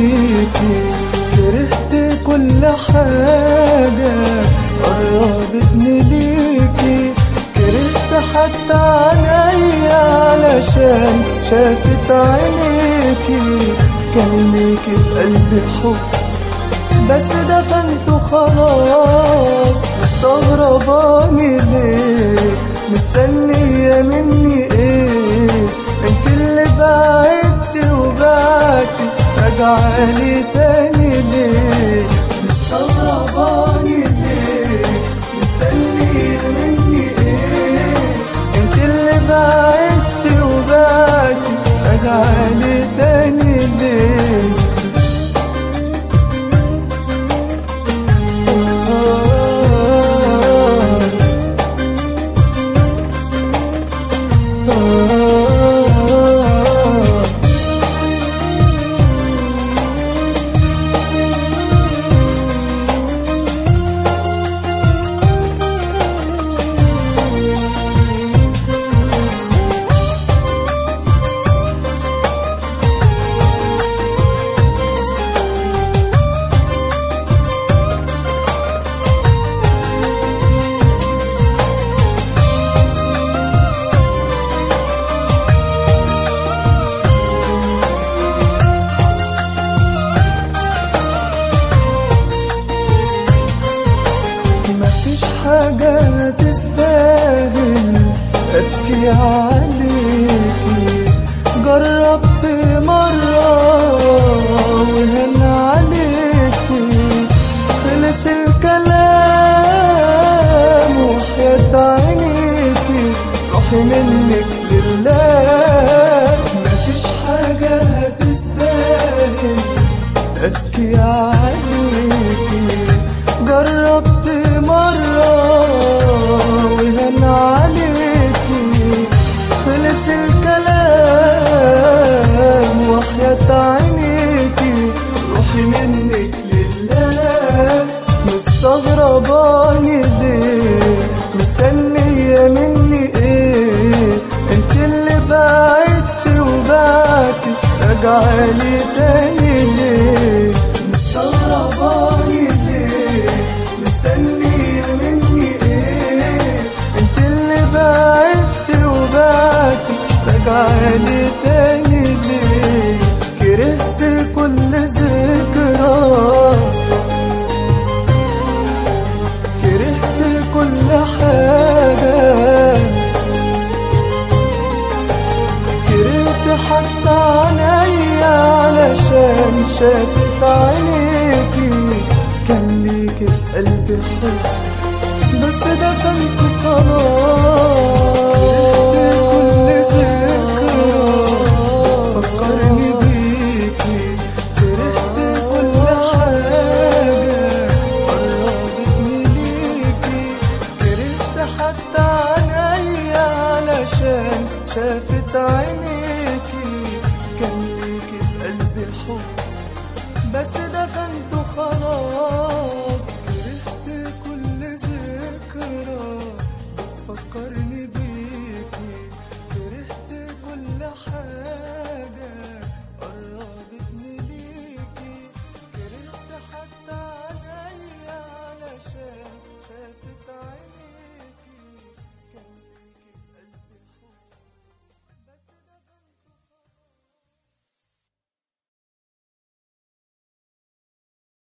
بيكي كرهت كل حاجة قربتني ليكي كرهت حتى عينيا علشان شافت عينيكي كان ليكي في قلبي حب بس دفنته خلاص مستغرباني ليه مستنية مني ايه انت اللي بعدت وبعدت راجعالي تاني ليه مستغرباني ليه مستنية مني ايه انت اللي بعدت وبعدت راجعالي تاني ليه مفيش حاجة تستاهل أبكي عليكي جربت مرة وهن عليكي خلص الكلام وحياة عينيكي روحي منك لله مفيش حاجة تستاهل أبكي عليكي جربت مرة وهن عليكي خلص الكلام وحياة عينيكي روحي منك لله مستغرباني ليه مستنية مني ايه انت اللي بعدت وبعدت راجعالي تاني ليه مستغرباني ليه مستنية مني ايه انت اللي بعدت وبعدت راجعالي تاني ليه كرهت كل ذكرى كرهت كل حاجة كرهت حتى عينيا علشان شافت عينيكي كان ليكي في قلبي حب بس دفنت خلاص كل ذكرى فكرني بيكي كرهت كل حاجة قربتني ليكي كرهت حتى عينيا علشان شافت عينيكي كان ليكي في قلبي حب بس دفنته خلاص